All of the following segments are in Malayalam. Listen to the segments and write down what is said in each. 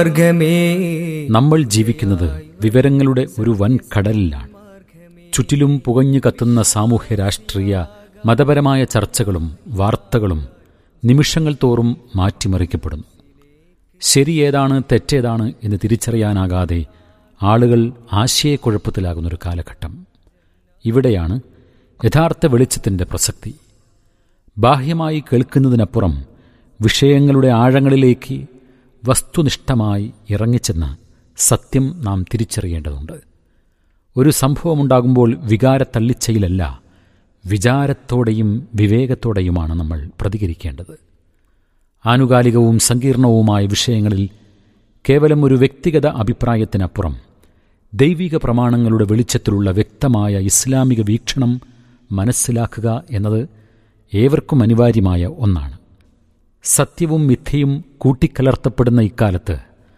മാർഗമേ നമ്മൾ ജീവിക്കുന്നത് വിവരങ്ങളുടെ ഒരു വൻ കടലിലാണ് ചുറ്റിലും പുകഞ്ഞു കത്തുന്ന സാമൂഹ്യ രാഷ്ട്രീയ മതപരമായ ചർച്ചകളും വാർത്തകളും നിമിഷങ്ങൾ തോറും മാറ്റിമറിക്കപ്പെടുന്നു ശരിയേതാണ് തെറ്റേതാണ് എന്ന് തിരിച്ചറിയാനാകാതെ ആളുകൾ ആശയക്കുഴപ്പത്തിലാകുന്നൊരു കാലഘട്ടം ഇവിടെയാണ് യഥാർത്ഥ വെളിച്ചത്തിൻ്റെ പ്രസക്തി ബാഹ്യമായി കേൾക്കുന്നതിനപ്പുറം വിഷയങ്ങളുടെ ആഴങ്ങളിലേക്ക് വസ്തുനിഷ്ഠമായി ഇറങ്ങിച്ചെന്ന് സത്യം നാം തിരിച്ചറിയേണ്ടതുണ്ട് ഒരു സംഭവമുണ്ടാകുമ്പോൾ വികാരത്തള്ളിച്ചയിലല്ല വിചാരത്തോടെയും വിവേകത്തോടെയുമാണ് നമ്മൾ പ്രതികരിക്കേണ്ടത് ആനുകാലികവും സങ്കീർണവുമായ വിഷയങ്ങളിൽ കേവലം ഒരു വ്യക്തിഗത അഭിപ്രായത്തിനപ്പുറം ദൈവിക പ്രമാണങ്ങളുടെ വെളിച്ചത്തിലുള്ള വ്യക്തമായ ഇസ്ലാമിക വീക്ഷണം മനസ്സിലാക്കുക എന്നത് ഏവർക്കും അനിവാര്യമായ ഒന്നാണ് സത്യവും മിഥ്യയും കൂട്ടിക്കലർത്തപ്പെടുന്ന ഇക്കാലത്ത്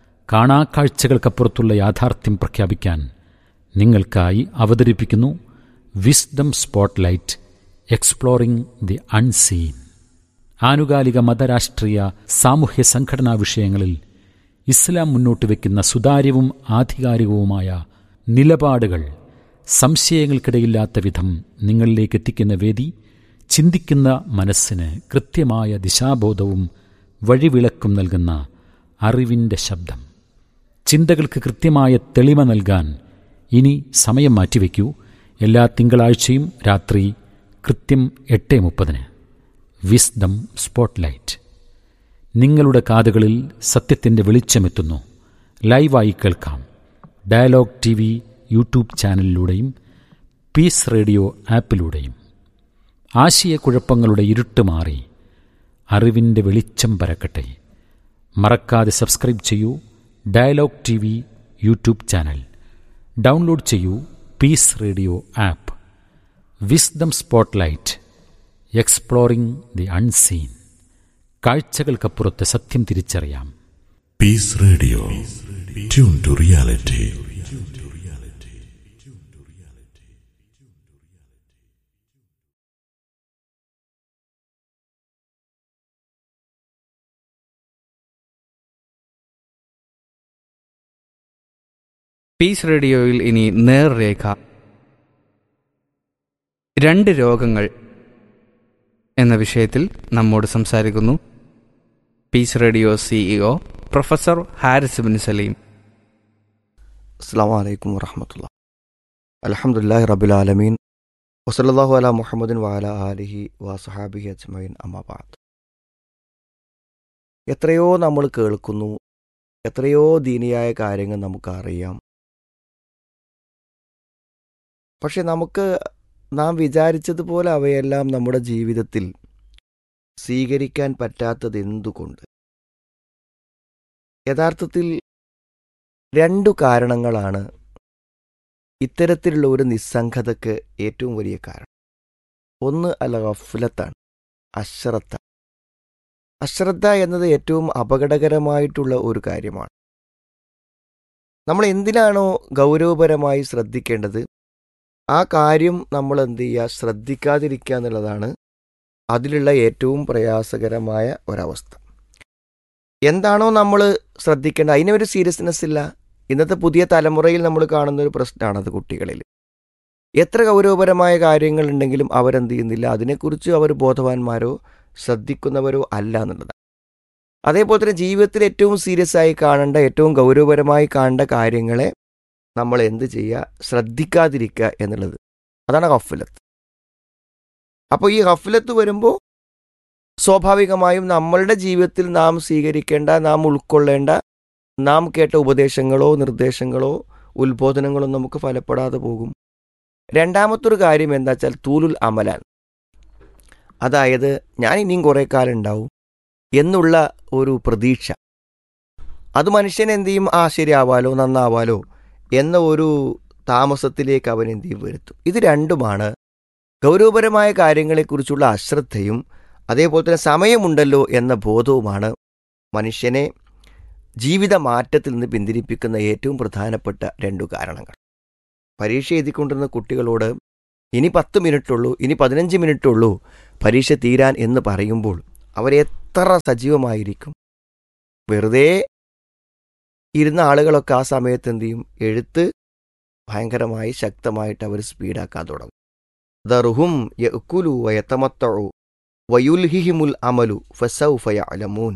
കാണാക്കാഴ്ചകൾക്കപ്പുറത്തുള്ള യാഥാർത്ഥ്യം പ്രഖ്യാപിക്കാൻ നിങ്ങൾക്കായി അവതരിപ്പിക്കുന്നു wisdom spotlight exploring the unseen ആനുകാലിക മതരാഷ്ട്രീയ സാമൂഹ്യ സംഘടനാ വിഷയങ്ങളിൽ ഇസ്ലാം മുന്നോട്ട് വയ്ക്കുന്ന സുതാര്യവും ആധികാരികവുമായ നിലപാടുകൾ സംശയങ്ങൾക്കിടയില്ലാത്ത വിധം നിങ്ങളിലേക്ക് എത്തിക്കുന്ന വേദി ചിന്തിക്കുന്ന മനസ്സിന് കൃത്യമായ ദിശാബോധവും വഴിവിളക്കും നൽകുന്ന അറിവിൻ്റെ ശബ്ദം ചിന്തകൾക്ക് കൃത്യമായ തെളിമ നൽകാൻ ഇനി സമയം മാറ്റിവെക്കൂ എല്ലാ തിങ്കളാഴ്ചയും രാത്രി കൃത്യം എട്ട് മുപ്പതിന് വിസ്ഡം സ്പോട്ട്ലൈറ്റ് നിങ്ങളുടെ കാതുകളിൽ സത്യത്തിൻ്റെ വെളിച്ചമെത്തുന്നു ലൈവായി കേൾക്കാം ഡയലോഗ് ടി വി യൂട്യൂബ് ചാനലിലൂടെയും പീസ് റേഡിയോ ആപ്പിലൂടെയും ആശയക്കുഴപ്പങ്ങളുടെ ഇരുട്ട് മാറി അറിവിൻ്റെ വെളിച്ചം പരക്കട്ടെ മറക്കാതെ സബ്സ്ക്രൈബ് ചെയ്യൂ dialogue T V YouTube channel download ചെയ്യൂ peace radio app wisdom spotlight exploring the unseen കാഴ്ചകൾക്കപ്പുറത്ത് സത്യം തിരിച്ചറിയാം Peace Radio. Tune to reality. Peace റേഡിയോയിൽ ഇനി നേർരേഖ രണ്ട് രോഗങ്ങൾ എന്ന വിഷയത്തിൽ നമ്മോട് സംസാരിക്കുന്നു peace radio CEO professor Haris bin Saleem അസ്സാം വലൈക്കും വറഹമത്തുള്ള അലഹമുല്ലാഹി റബുലാലമീൻ വസല്ലാഹു അല മുഹമ്മദിൻ വാല ആലിഹി വസഹാബിഹി അജ്മൈൻ അമ്മാബാദ് എത്രയോ നമ്മൾ കേൾക്കുന്നു എത്രയോ ദീനിയായ കാര്യങ്ങൾ നമുക്കറിയാം പക്ഷെ നമുക്ക് നാം വിചാരിച്ചതുപോലെ അവയെല്ലാം നമ്മുടെ ജീവിതത്തിൽ സ്വീകരിക്കാൻ പറ്റാത്തത് എന്തുകൊണ്ട് യഥാർത്ഥത്തിൽ രണ്ടു കാരണങ്ങളാണ് ഇത്തരത്തിലുള്ള ഒരു നിസ്സംഗതയ്ക്ക് ഏറ്റവും വലിയ കാരണം ഒന്ന് അല്ല ഗഫലത്താണ് അശ്രദ്ധ അശ്രദ്ധ എന്നത് ഏറ്റവും അപകടകരമായിട്ടുള്ള ഒരു കാര്യമാണ് നമ്മൾ എന്തിനാണോ ഗൗരവപരമായി ശ്രദ്ധിക്കേണ്ടത് ആ കാര്യം നമ്മൾ എന്ത് ചെയ്യുക ശ്രദ്ധിക്കാതിരിക്കുക എന്നുള്ളതാണ് അതിലുള്ള ഏറ്റവും പ്രയാസകരമായ ഒരവസ്ഥ എന്താണോ നമ്മൾ ശ്രദ്ധിക്കേണ്ടത് അതിനൊരു സീരിയസ്നെസ് ഇല്ല ഇന്നത്തെ പുതിയ തലമുറയിൽ നമ്മൾ കാണുന്ന ഒരു പ്രശ്നമാണത് കുട്ടികളിൽ എത്ര ഗൗരവപരമായ കാര്യങ്ങളുണ്ടെങ്കിലും അവരെന്ത് ചെയ്യുന്നില്ല അതിനെക്കുറിച്ച് അവർ ബോധവാന്മാരോ ശ്രദ്ധിക്കുന്നവരോ അല്ല എന്നുള്ളതാണ് അതേപോലെ തന്നെ ജീവിതത്തിൽ ഏറ്റവും സീരിയസ് ആയി കാണേണ്ട ഏറ്റവും ഗൗരവപരമായി കാണേണ്ട കാര്യങ്ങളെ നമ്മൾ എന്ത് ചെയ്യുക ശ്രദ്ധിക്കാതിരിക്കുക എന്നുള്ളത് അതാണ് ഹഫലത്ത് അപ്പോൾ ഈ ഹഫലത്ത് വരുമ്പോൾ സ്വാഭാവികമായും നമ്മളുടെ ജീവിതത്തിൽ നാം സ്വീകരിക്കേണ്ട നാം ഉൾക്കൊള്ളേണ്ട നാം കേട്ട ഉപദേശങ്ങളോ നിർദ്ദേശങ്ങളോ ഉത്ബോധനങ്ങളോ നമുക്ക് ഫലപ്പെടാതെ പോകും രണ്ടാമത്തൊരു കാര്യം എന്താ വെച്ചാൽ തൂലുൽ അമലാൻ അതായത് ഞാൻ ഇനിയും കുറേ കാലം ഉണ്ടാവും എന്നുള്ള ഒരു പ്രതീക്ഷ അത് മനുഷ്യൻ എന്ത് ചെയ്യും ആ ശരിയാവാലോ നന്നാവാലോ എന്ന ഒരു താമസത്തിലേക്ക് അവൻ എന്ത് ചെയ്യും വരുത്തും ഇത് രണ്ടുമാണ് ഗൗരവപരമായ കാര്യങ്ങളെക്കുറിച്ചുള്ള അശ്രദ്ധയും അതേപോലെ തന്നെ സമയമുണ്ടല്ലോ എന്ന ബോധവുമാണ് മനുഷ്യനെ ജീവിത മാറ്റത്തിൽ നിന്ന് പിന്തിരിപ്പിക്കുന്ന ഏറ്റവും പ്രധാനപ്പെട്ട രണ്ടു കാരണങ്ങൾ പരീക്ഷ എഴുതിക്കൊണ്ടിരുന്ന കുട്ടികളോട് ഇനി പത്ത് മിനിറ്റുള്ളൂ ഇനി പതിനഞ്ച് മിനിറ്റുള്ളൂ പരീക്ഷ തീരാൻ എന്ന് പറയുമ്പോൾ അവരെത്ര സജീവമായിരിക്കും വെറുതെ ഇരുന്ന ആളുകളൊക്കെ ആ സമയത്ത് എന്ത് ചെയ്യും എഴുത്ത് ഭയങ്കരമായി ശക്തമായിട്ട് അവർ സ്പീഡാക്കാൻ തുടങ്ങും ദർഹും യഅ്കുലു വയതമത്തഉ വയുൽഹിഹിമുൽ അമലു ഫസൗഫ യഅലമൂൻ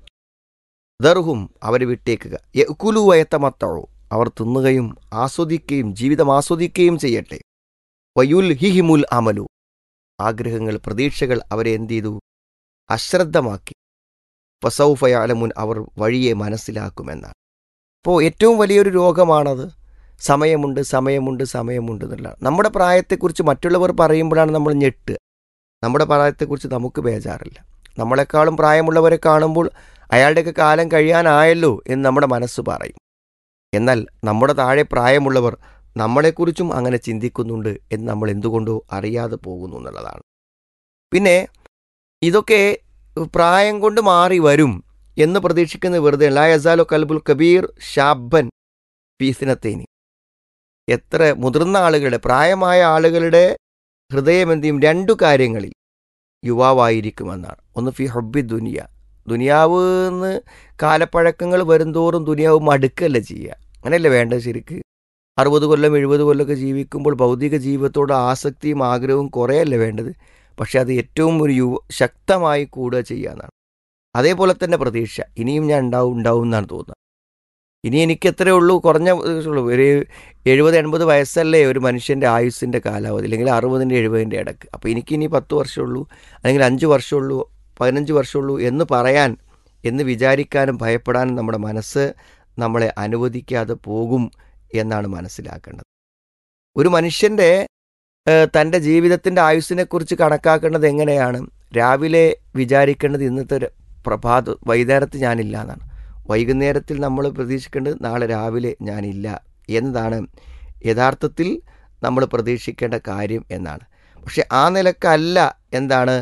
ദർഹും അവരെ വിട്ടേക്കുക യഅ്കുലു വയതമത്തഉ അവർ തിന്നുകയും ആസ്വദിക്കുകയും ജീവിതം ആസ്വദിക്കുകയും ചെയ്യട്ടെ വയുൽഹിഹിമുൽ അമലു ആഗ്രഹങ്ങൾ പ്രതീക്ഷകൾ അവരെ എന്ത് ചെയ്തു അശ്രദ്ധമാക്കി ഫസൗഫ യഅലമൂൻ അവർ വഴിയെ മനസ്സിലാക്കുമെന്നാണ് അപ്പോൾ ഏറ്റവും വലിയൊരു രോഗമാണത് സമയമുണ്ട് സമയമുണ്ട് സമയമുണ്ട് എന്നുള്ള നമ്മുടെ പ്രായത്തെക്കുറിച്ച് മറ്റുള്ളവർ പറയുമ്പോഴാണ് നമ്മൾ ഞെട്ടുക നമ്മുടെ പ്രായത്തെക്കുറിച്ച് നമുക്ക് ബേജാറില്ല നമ്മളെക്കാളും പ്രായമുള്ളവരെ കാണുമ്പോൾ അയാളുടെയൊക്കെ കാലം കഴിയാനായല്ലോ എന്ന് നമ്മുടെ മനസ്സ് പറയും എന്നാൽ നമ്മുടെ താഴെ പ്രായമുള്ളവർ നമ്മളെക്കുറിച്ചും അങ്ങനെ ചിന്തിക്കുന്നുണ്ട് എന്ന് നമ്മൾ എന്തുകൊണ്ടോ അറിയാതെ പോകുന്നു എന്നുള്ളതാണ് പിന്നെ ഇതൊക്കെ പ്രായം കൊണ്ട് മാറി വരും എന്ന് പ്രതീക്ഷിക്കുന്ന വെറുതെ ലാ യസാലോ കൽബുൽ കബീർ ഷാബൻ പീസിനത്തേനി എത്ര മുതിർന്ന ആളുകളുടെ പ്രായമായ ആളുകളുടെ ഹൃദയം എന്ത് ചെയ്യും രണ്ടു കാര്യങ്ങളിൽ യുവാവായിരിക്കുമെന്നാണ് ഒന്ന് ഫി ഹബ്ബി ദുനിയ ദുനിയാവ് എന്ന് കാലപ്പഴക്കങ്ങൾ വരുംതോറും ദുനിയാവ് മടുക്കല്ല ചെയ്യുക അങ്ങനെയല്ലേ വേണ്ടത് ശരിക്ക് അറുപത് കൊല്ലം എഴുപത് കൊല്ലമൊക്കെ ജീവിക്കുമ്പോൾ ഭൗതിക ജീവിതത്തോട് ആസക്തിയും ആഗ്രഹവും കുറേയല്ലേ വേണ്ടത് പക്ഷെ അത് ഏറ്റവും ഒരു യുവ ശക്തമായി കൂടുക ചെയ്യാന്നാണ് അതേപോലെ തന്നെ പ്രതീക്ഷ ഇനിയും ഞാൻ ഉണ്ടാവും ഉണ്ടാവും എന്നാണ് തോന്നുന്നത് ഇനി എനിക്ക് എത്രയേ ഉള്ളൂ കുറഞ്ഞ ഉള്ളൂ ഒരു എഴുപത് എൺപത് വയസ്സല്ലേ ഒരു മനുഷ്യൻ്റെ ആയുസ്സിൻ്റെ കാലാവധി അല്ലെങ്കിൽ അറുപതിൻ്റെ എഴുപതിൻ്റെ ഇടക്ക് അപ്പോൾ എനിക്കിനി പത്ത് വർഷമുള്ളൂ അല്ലെങ്കിൽ അഞ്ച് വർഷമുള്ളൂ പതിനഞ്ച് വർഷമുള്ളൂ എന്ന് പറയാൻ എന്ന് വിചാരിക്കാനും ഭയപ്പെടാനും നമ്മുടെ മനസ്സ് നമ്മളെ അനുവദിക്കാതെ പോകും എന്നാണ് മനസ്സിലാക്കേണ്ടത് ഒരു മനുഷ്യൻ്റെ തൻ്റെ ജീവിതത്തിൻ്റെ ആയുസ്സിനെക്കുറിച്ച് കണക്കാക്കേണ്ടത് എങ്ങനെയാണ് രാവിലെ വിചാരിക്കേണ്ടത് ഇന്നത്തെ പ്രഭാത വൈകുന്നേരത്ത് ഞാനില്ല എന്നാണ് വൈകുന്നേരത്തിൽ നമ്മൾ പ്രതീക്ഷിക്കേണ്ടത് നാളെ രാവിലെ ഞാനില്ല എന്നതാണ് യഥാർത്ഥത്തിൽ നമ്മൾ പ്രതീക്ഷിക്കേണ്ട കാര്യം എന്നാണ് പക്ഷെ ആ നിലക്കല്ല എന്താണ്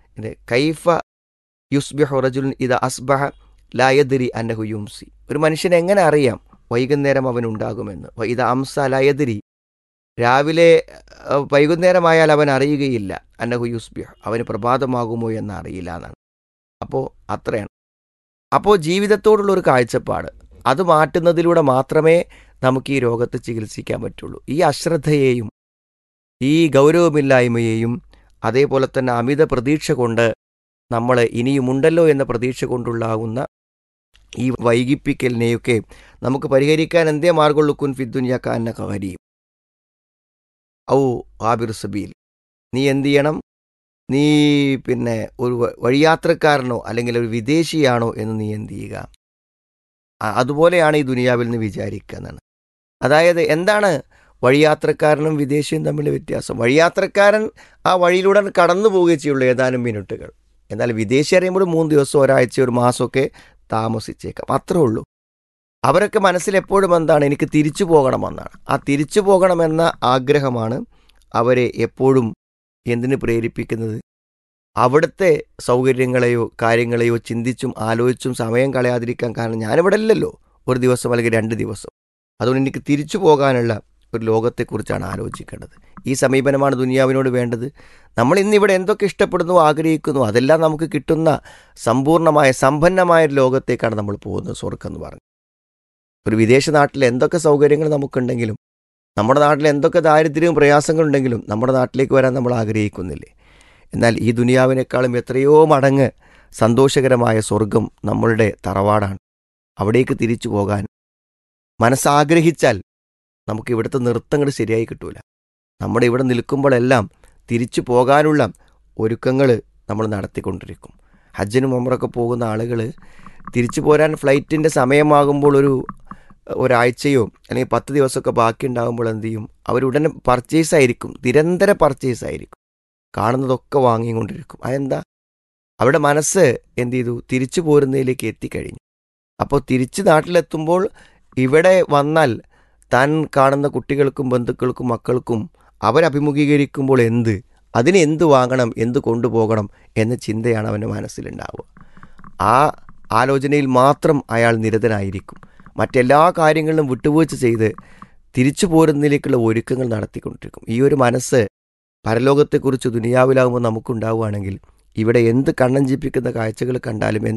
കൈഫ യുസ്ബിഹു റജുൽ ഇത് അസ്ബഹ ലയദിരി അന്നഹു യുംസി ഒരു മനുഷ്യൻ എങ്ങനെ അറിയാം വൈകുന്നേരം അവൻ ഉണ്ടാകുമെന്ന് ഇത് അംസ ലയദിരി രാവിലെ വൈകുന്നേരമായാൽ അവൻ അറിയുകയില്ല അന്നഹു യുസ്ബിഹ് അവന് പ്രഭാതമാകുമോ എന്ന് അറിയില്ല എന്നാണ് അപ്പോൾ അത്രയാണ് അപ്പോൾ ജീവിതത്തോടുള്ള ഒരു കാഴ്ചപ്പാട് അത് മാറ്റുന്നതിലൂടെ മാത്രമേ നമുക്ക് ഈ രോഗത്തെ ചികിത്സിക്കാൻ പറ്റുള്ളൂ ഈ അശ്രദ്ധയെയും ഈ ഗൗരവമില്ലായ്മയെയും അതേപോലെ തന്നെ അമിത പ്രതീക്ഷ കൊണ്ട് നമ്മൾ ഇനിയുമുണ്ടല്ലോ എന്ന പ്രതീക്ഷ കൊണ്ടുള്ളാകുന്ന ഈ വൈകിപ്പിക്കലിനെയൊക്കെ നമുക്ക് പരിഹരിക്കാൻ എന്തേ മാർഗമുള്ളൂ കുൻ ഫിദ്ദുനിയാക്കാന്ന കരീം ഔ ആബിർ സബീൽ നീ എന്ത് ചെയ്യണം നീ പിന്നെ ഒരു വഴിയാത്രക്കാരനോ അല്ലെങ്കിൽ ഒരു വിദേശിയാണോ എന്ന് നീ എന്ത് ചെയ്യുക അതുപോലെയാണ് ഈ ദുനിയാവിൽ നിന്ന് വിചാരിക്കുക എന്നാണ് അതായത് എന്താണ് വഴിയാത്രക്കാരനും വിദേശിയും തമ്മിലുള്ള വ്യത്യാസം വഴിയാത്രക്കാരൻ ആ വഴിയിലൂടെ കടന്നു പോവുകയേ ചെയ്യുള്ളൂ ഏതാനും മിനിറ്റുകൾ എന്നാൽ വിദേശി അറിയുമ്പോൾ മൂന്ന് ദിവസം ഒരാഴ്ച ഒരു മാസമൊക്കെ താമസിച്ചേക്കാം അത്രേ ഉള്ളൂ അവരൊക്കെ മനസ്സിൽ എപ്പോഴും എന്താണ് എനിക്ക് തിരിച്ചു പോകണമെന്നാണ് ആ തിരിച്ചു പോകണമെന്ന ആഗ്രഹമാണ് അവരെ എപ്പോഴും എന്തിനു പ്രേരിപ്പിക്കുന്നത് അവിടുത്തെ സൗകര്യങ്ങളെയോ കാര്യങ്ങളെയോ ചിന്തിച്ചും ആലോചിച്ചും സമയം കളയാതിരിക്കാൻ കാരണം ഞാനിവിടെ ഇല്ലല്ലോ ഒരു ദിവസം അല്ലെങ്കിൽ രണ്ട് ദിവസം അതുകൊണ്ട് എനിക്ക് തിരിച്ചു പോകാനുള്ള ഒരു ലോകത്തെക്കുറിച്ചാണ് ആലോചിക്കേണ്ടത് ഈ സമീപനമാണ് ദുനിയാവിനോട് വേണ്ടത് നമ്മൾ ഇന്നിവിടെ എന്തൊക്കെ ഇഷ്ടപ്പെടുന്നു ആഗ്രഹിക്കുന്നു അതെല്ലാം നമുക്ക് കിട്ടുന്ന സമ്പൂർണ്ണമായ സമ്പന്നമായ ഒരു ലോകത്തേക്കാണ് നമ്മൾ പോകുന്നത് സ്വർഗം എന്ന് പറഞ്ഞു ഒരു വിദേശ നാട്ടിൽ എന്തൊക്കെ സൗകര്യങ്ങൾ നമുക്കുണ്ടെങ്കിലും നമ്മുടെ നാട്ടിൽ എന്തൊക്കെ ദാരിദ്ര്യവും പ്രയാസങ്ങളുണ്ടെങ്കിലും നമ്മുടെ നാട്ടിലേക്ക് വരാൻ നമ്മൾ ആഗ്രഹിക്കുന്നില്ലേ എന്നാൽ ഈ ദുനിയാവിനേക്കാളും എത്രയോ മടങ്ങ് സന്തോഷകരമായ സ്വർഗം നമ്മളുടെ തറവാടാണ് അവിടേക്ക് തിരിച്ചു പോകാൻ മനസ്സാഗ്രഹിച്ചാൽ നമുക്ക് ഇവിടുത്തെ നൃത്തങ്ങൾ ശരിയായി കിട്ടൂല നമ്മുടെ ഇവിടെ നിൽക്കുമ്പോഴെല്ലാം തിരിച്ചു പോകാനുള്ള ഒരുക്കങ്ങൾ നമ്മൾ നടത്തിക്കൊണ്ടിരിക്കും ഹജ്ജിനും ഉമറൊക്കെ പോകുന്ന ആളുകൾ തിരിച്ചു പോരാൻ ഫ്ലൈറ്റിൻ്റെ സമയമാകുമ്പോൾ ഒരു ഒരാഴ്ചയോ അല്ലെങ്കിൽ പത്ത് ദിവസമൊക്കെ ബാക്കി ഉണ്ടാകുമ്പോൾ എന്ത് ചെയ്യും അവരുടനെ പർച്ചേസ് ആയിരിക്കും നിരന്തര പർച്ചേസ് ആയിരിക്കും കാണുന്നതൊക്കെ വാങ്ങിക്കൊണ്ടിരിക്കും അതെന്താ അവരുടെ മനസ്സ് എന്ത് ചെയ്തു തിരിച്ചു പോരുന്നതിലേക്ക് എത്തിക്കഴിഞ്ഞു അപ്പോൾ തിരിച്ച് നാട്ടിലെത്തുമ്പോൾ ഇവിടെ വന്നാൽ താൻ കാണുന്ന കുട്ടികൾക്കും ബന്ധുക്കൾക്കും മക്കൾക്കും അവരഭിമുഖീകരിക്കുമ്പോൾ എന്ത് അതിന് എന്ത് വാങ്ങണം എന്ത് കൊണ്ടുപോകണം എന്ന ചിന്തയാണ് അവൻ്റെ മനസ്സിലുണ്ടാവുക ആ ആലോചനയിൽ മാത്രം അയാൾ നിരതനായിരിക്കും മറ്റെല്ലാ കാര്യങ്ങളിലും വിട്ടുവീഴ്ച ചെയ്ത് തിരിച്ചു പോരുന്നതിലേക്കുള്ള ഒരുക്കങ്ങൾ നടത്തിക്കൊണ്ടിരിക്കും ഈ ഒരു മനസ്സ് പരലോകത്തെക്കുറിച്ച് ദുനിയാവിലാകുമ്പോൾ നമുക്കുണ്ടാവുകയാണെങ്കിൽ ഇവിടെ എന്ത് കണ്ണഞ്ചിപ്പിക്കുന്ന കാഴ്ചകൾ കണ്ടാലും